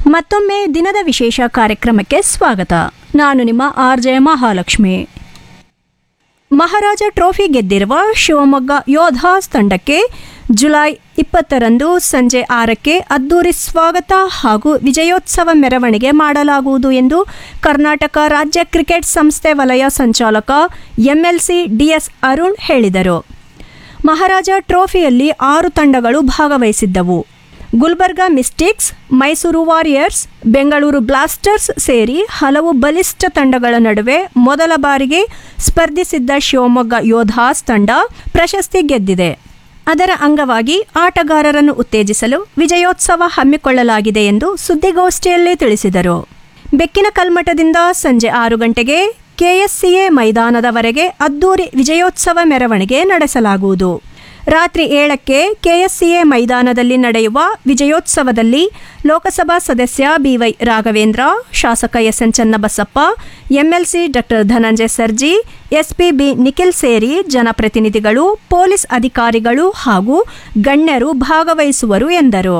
ಮತ್ತೊಮ್ಮೆ ದಿನದ ವಿಶೇಷ ಕಾರ್ಯಕ್ರಮಕ್ಕೆ ಸ್ವಾಗತ ನಾನು ನಿಮ್ಮ R J Mahalakshmi Maharaja trophy ಗೆದ್ದಿರುವ ಶಿವಮೊಗ್ಗ ಯೋಧಾಸ್ ತಂಡಕ್ಕೆ ಜುಲೈ ಇಪ್ಪತ್ತರಂದು ಸಂಜೆ ಆರಕ್ಕೆ ಅದ್ದೂರಿ ಸ್ವಾಗತ ಹಾಗೂ ವಿಜಯೋತ್ಸವ ಮೆರವಣಿಗೆ ಮಾಡಲಾಗುವುದು ಎಂದು ಕರ್ನಾಟಕ ರಾಜ್ಯ ಕ್ರಿಕೆಟ್ ಸಂಸ್ಥೆ ವಲಯ ಸಂಚಾಲಕ ಎಂಎಲ್ಸಿ ಡಿಎಸ್ ಅರುಣ್ ಹೇಳಿದರು ಮಹಾರಾಜ ಟ್ರೋಫಿಯಲ್ಲಿ ಆರು ತಂಡಗಳು ಭಾಗವಹಿಸಿದ್ದವು Gulbarga mystics Mysuru warriors Bengaluru blasters ಸೇರಿ ಹಲವು ಬಲಿಷ್ಠ ತಂಡಗಳ ನಡುವೆ ಮೊದಲ ಬಾರಿಗೆ ಸ್ಪರ್ಧಿಸಿದ್ದ ಶಿವಮೊಗ್ಗ ಯೋಧಾಸ್ ತಂಡ ಪ್ರಶಸ್ತಿ ಗೆದ್ದಿದೆ ಅದರ ಅಂಗವಾಗಿ ಆಟಗಾರರನ್ನು ಉತ್ತೇಜಿಸಲು ವಿಜಯೋತ್ಸವ ಹಮ್ಮಿಕೊಳ್ಳಲಾಗಿದೆ ಎಂದು ಸುದ್ದಿಗೋಷ್ಠಿಯಲ್ಲಿ ತಿಳಿಸಿದರು ಬೆಕ್ಕಿನ ಕಲ್ಮಠದಿಂದ ಸಂಜೆ ಆರು ಗಂಟೆಗೆ ಕೆಎಸ್ಸಿಎ ಮೈದಾನದವರೆಗೆ ಅದ್ದೂರಿ ವಿಜಯೋತ್ಸವ ಮೆರವಣಿಗೆ ನಡೆಸಲಾಗುವುದು ರಾತ್ರಿ ಏಳಕ್ಕೆ ಕೆಎಸ್ಸಿಎ ಮೈದಾನದಲ್ಲಿ ನಡೆಯುವ ವಿಜಯೋತ್ಸವದಲ್ಲಿ ಲೋಕಸಭಾ ಸದಸ್ಯ ಬಿವೈ ರಾಘವೇಂದ್ರ ಶಾಸಕ SN Channabasappa MLC doctor Dhananjaya Sarji SPB Nikhil ಸೇರಿ ಜನಪ್ರತಿನಿಧಿಗಳು ಪೊಲೀಸ್ ಅಧಿಕಾರಿಗಳು ಹಾಗೂ ಗಣ್ಯರು ಭಾಗವಹಿಸುವರು ಎಂದರು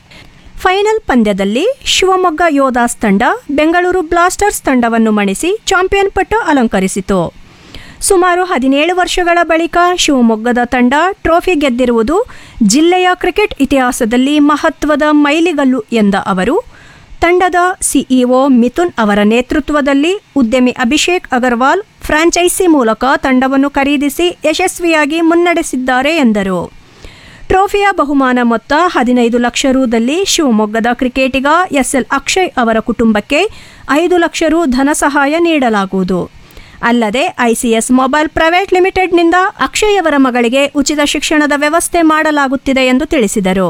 ಫೈನಲ್ ಪಂದ್ಯದಲ್ಲಿ ಶಿವಮೊಗ್ಗ ಯೋಧಾಸ್ ತಂಡ ಬೆಂಗಳೂರು ಬ್ಲಾಸ್ಟರ್ಸ್ ತಂಡವನ್ನು ಮಣಿಸಿ ಚಾಂಪಿಯನ್ ಪಟ್ಟ ಅಲಂಕರಿಸಿತು ಸುಮಾರು ಹದಿನೇಳು ವರ್ಷಗಳ ಬಳಿಕ ಶಿವಮೊಗ್ಗದ ತಂಡ ಟ್ರೋಫಿ ಗೆದ್ದಿರುವುದು ಜಿಲ್ಲೆಯ ಕ್ರಿಕೆಟ್ ಇತಿಹಾಸದಲ್ಲಿ ಮಹತ್ವದ ಮೈಲಿಗಲ್ಲು ಎಂದ ಅವರು ತಂಡದ ಸಿಇಒ ಮಿಥುನ್ ಅವರ ನೇತೃತ್ವದಲ್ಲಿ ಉದ್ಯಮಿ ಅಭಿಷೇಕ್ ಅಗರ್ವಾಲ್ ಫ್ರಾಂಚೈಸಿ ಮೂಲಕ ತಂಡವನ್ನು ಖರೀದಿಸಿ ಯಶಸ್ವಿಯಾಗಿ ಮುನ್ನಡೆಸಿದ್ದಾರೆ ಎಂದರು ಟ್ರೋಫಿಯ ಬಹುಮಾನ ಮೊತ್ತ ಹದಿನೈದು ಲಕ್ಷ ರುದಲ್ಲಿ ಶಿವಮೊಗ್ಗದ ಕ್ರಿಕೆಟಿಗ ಎಸ್ಎಲ್ ಅಕ್ಷಯ್ ಅವರ ಕುಟುಂಬಕ್ಕೆ ಐದು ಲಕ್ಷ ರು ಧನ ಸಹಾಯ ನೀಡಲಾಗುವುದು ಅಲ್ಲದೆ ಐಸಿಎಸ್ ಮೊಬೈಲ್ ಪ್ರೈವೇಟ್ ಲಿಮಿಟೆಡ್ನಿಂದ ಅಕ್ಷಯ್ ಅವರ ಮಗಳಿಗೆ ಉಚಿತ ಶಿಕ್ಷಣದ ವ್ಯವಸ್ಥೆ ಮಾಡಲಾಗುತ್ತಿದೆ ಎಂದು ತಿಳಿಸಿದರು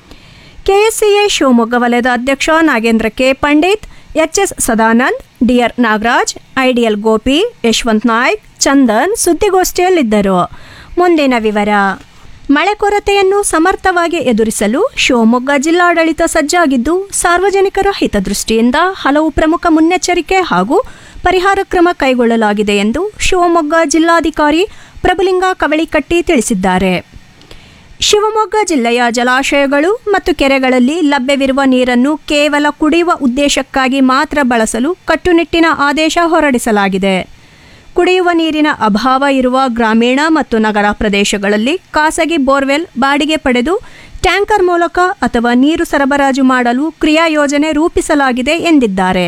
ಕೆಎಸ್ಸಿಎ ಶಿವಮೊಗ್ಗ ವಲಯದ ಅಧ್ಯಕ್ಷ Nagendra K Pandit HS Sadanand DR Nagaraj IDL Gopi Yashwant Naik Chandan ಸುದ್ದಿಗೋಷ್ಠಿಯಲ್ಲಿದ್ದರು ಮುಂದಿನ ವಿವರ ಮಳೆ ಕೊರತೆಯನ್ನು ಸಮರ್ಥವಾಗಿ ಎದುರಿಸಲು ಶಿವಮೊಗ್ಗ ಜಿಲ್ಲಾಡಳಿತ ಸಜ್ಜಾಗಿದ್ದು ಸಾರ್ವಜನಿಕರ ಹಿತದೃಷ್ಟಿಯಿಂದ ಹಲವು ಪ್ರಮುಖ ಮುನ್ನೆಚ್ಚರಿಕೆ ಹಾಗೂ ಪರಿಹಾರ ಕ್ರಮ ಕೈಗೊಳ್ಳಲಾಗಿದೆ ಎಂದು ಶಿವಮೊಗ್ಗ ಜಿಲ್ಲಾಧಿಕಾರಿ ಪ್ರಭುಲಿಂಗ ಕವಳಿಕಟ್ಟಿ ತಿಳಿಸಿದ್ದಾರೆ ಶಿವಮೊಗ್ಗ ಜಿಲ್ಲೆಯ ಜಲಾಶಯಗಳು ಮತ್ತು ಕೆರೆಗಳಲ್ಲಿ ಲಭ್ಯವಿರುವ ನೀರನ್ನು ಕೇವಲ ಕುಡಿಯುವ ಉದ್ದೇಶಕ್ಕಾಗಿ ಮಾತ್ರ ಬಳಸಲು ಕಟ್ಟುನಿಟ್ಟಿನ ಆದೇಶ ಹೊರಡಿಸಲಾಗಿದೆ ಕುಡಿಯುವ ನೀರಿನ ಅಭಾವ ಇರುವ ಗ್ರಾಮೀಣ ಮತ್ತು ನಗರ ಪ್ರದೇಶಗಳಲ್ಲಿ ಖಾಸಗಿ ಬೋರ್ವೆಲ್ ಬಾಡಿಗೆ ಪಡೆದು ಟ್ಯಾಂಕರ್ ಮೂಲಕ ಅಥವಾ ನೀರು ಸರಬರಾಜು ಮಾಡಲು ಕ್ರಿಯಾ ಯೋಜನೆ ರೂಪಿಸಲಾಗಿದೆ ಎಂದಿದ್ದಾರೆ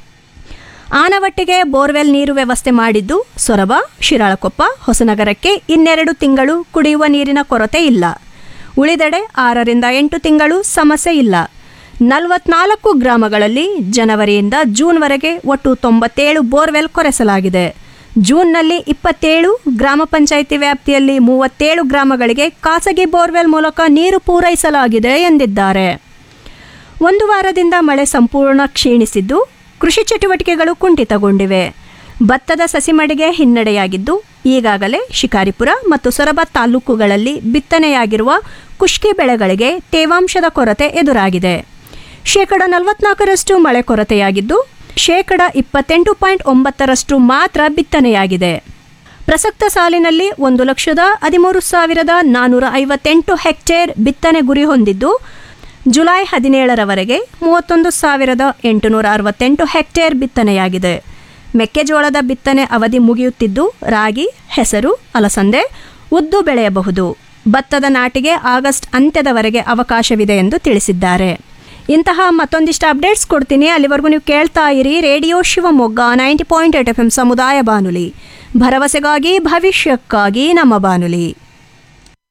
ಆನವಟ್ಟಿಗೆ ಬೋರ್ವೆಲ್ ನೀರು ವ್ಯವಸ್ಥೆ ಮಾಡಿದ್ದು ಸೊರಬ ಶಿರಾಳಕೊಪ್ಪ ಹೊಸನಗರಕ್ಕೆ ಇನ್ನೆರಡು ತಿಂಗಳು ಕುಡಿಯುವ ನೀರಿನ ಕೊರತೆ ಇಲ್ಲ ಉಳಿದೆಡೆ ಆರರಿಂದ ಎಂಟು ತಿಂಗಳು ಸಮಸ್ಯೆ ಇಲ್ಲ ನಲವತ್ನಾಲ್ಕು ಗ್ರಾಮಗಳಲ್ಲಿ ಜನವರಿಯಿಂದ ಜೂನ್ವರೆಗೆ ಒಟ್ಟು ತೊಂಬತ್ತೇಳು ಬೋರ್ವೆಲ್ ಕೊರೆಸಲಾಗಿದೆ ಜೂನ್ನಲ್ಲಿ ಇಪ್ಪತ್ತೇಳು ಗ್ರಾಮ ಪಂಚಾಯಿತಿ ವ್ಯಾಪ್ತಿಯಲ್ಲಿ ಮೂವತ್ತೇಳು ಗ್ರಾಮಗಳಿಗೆ ಖಾಸಗಿ ಬೋರ್ವೆಲ್ ಮೂಲಕ ನೀರು ಪೂರೈಸಲಾಗಿದೆ ಎಂದಿದ್ದಾರೆ ಒಂದು ವಾರದಿಂದ ಮಳೆ ಸಂಪೂರ್ಣ ಕ್ಷೀಣಿಸಿದ್ದು ಕೃಷಿ ಚಟುವಟಿಕೆಗಳು ಕುಂಠಿತಗೊಂಡಿವೆ ಭತ್ತದ ಸಸಿಮಡಿಗೆ ಹಿನ್ನಡೆಯಾಗಿದ್ದು ಈಗಾಗಲೇ ಶಿಕಾರಿಪುರ ಮತ್ತು ಸೊರಬ ತಾಲೂಕುಗಳಲ್ಲಿ ಬಿತ್ತನೆಯಾಗಿರುವ ಕುಷ್ಕಿ ಬೆಳೆಗಳಿಗೆ ತೇವಾಂಶದ ಕೊರತೆ ಎದುರಾಗಿದೆ ಶೇಕಡ ನಲವತ್ನಾಲ್ಕರಷ್ಟು ಮಳೆ ಕೊರತೆಯಾಗಿದ್ದು ಶೇಕಡ ಇಪ್ಪತ್ತೆಂಟು ಪಾಯಿಂಟ್ ಒಂಬತ್ತರಷ್ಟು ಮಾತ್ರ ಬಿತ್ತನೆಯಾಗಿದೆ ಪ್ರಸಕ್ತ ಸಾಲಿನಲ್ಲಿ ಒಂದು ಲಕ್ಷದ ಹದಿಮೂರು ಸಾವಿರದ ನಾನ್ನೂರ ಐವತ್ತೆಂಟು ಹೆಕ್ಟೇರ್ ಬಿತ್ತನೆ ಗುರಿ ಹೊಂದಿದ್ದು ಜುಲೈ ಹದಿನೇಳರವರೆಗೆ ಮೂವತ್ತೊಂದು ಸಾವಿರದ ಎಂಟುನೂರ ಅರವತ್ತೆಂಟು ಹೆಕ್ಟೇರ್ ಬಿತ್ತನೆಯಾಗಿದೆ ಮೆಕ್ಕೆಜೋಳದ ಬಿತ್ತನೆ ಅವಧಿ ಮುಗಿಯುತ್ತಿದ್ದು ರಾಗಿ ಹೆಸರು ಅಲಸಂದೆ ಉದ್ದು ಬೆಳೆಯಬಹುದು ಭತ್ತದ ನಾಟಿಗೆ ಆಗಸ್ಟ್ ಅಂತ್ಯದವರೆಗೆ ಅವಕಾಶವಿದೆ ಎಂದು ತಿಳಿಸಿದ್ದಾರೆ ಇಂತಹ ಮತ್ತೊಂದಿಷ್ಟು ಅಪ್ಡೇಟ್ಸ್ ಕೊಡ್ತೀನಿ ಅಲ್ಲಿವರೆಗೂ ನೀವು ಕೇಳ್ತಾ ಇರಿ radio Shivamogga ninety point eight F M ಸಮುದಾಯ ಬಾನುಲಿ ಭರವಸೆಗಾಗಿ ಭವಿಷ್ಯಕ್ಕಾಗಿ ನಮ್ಮ ಬಾನುಲಿ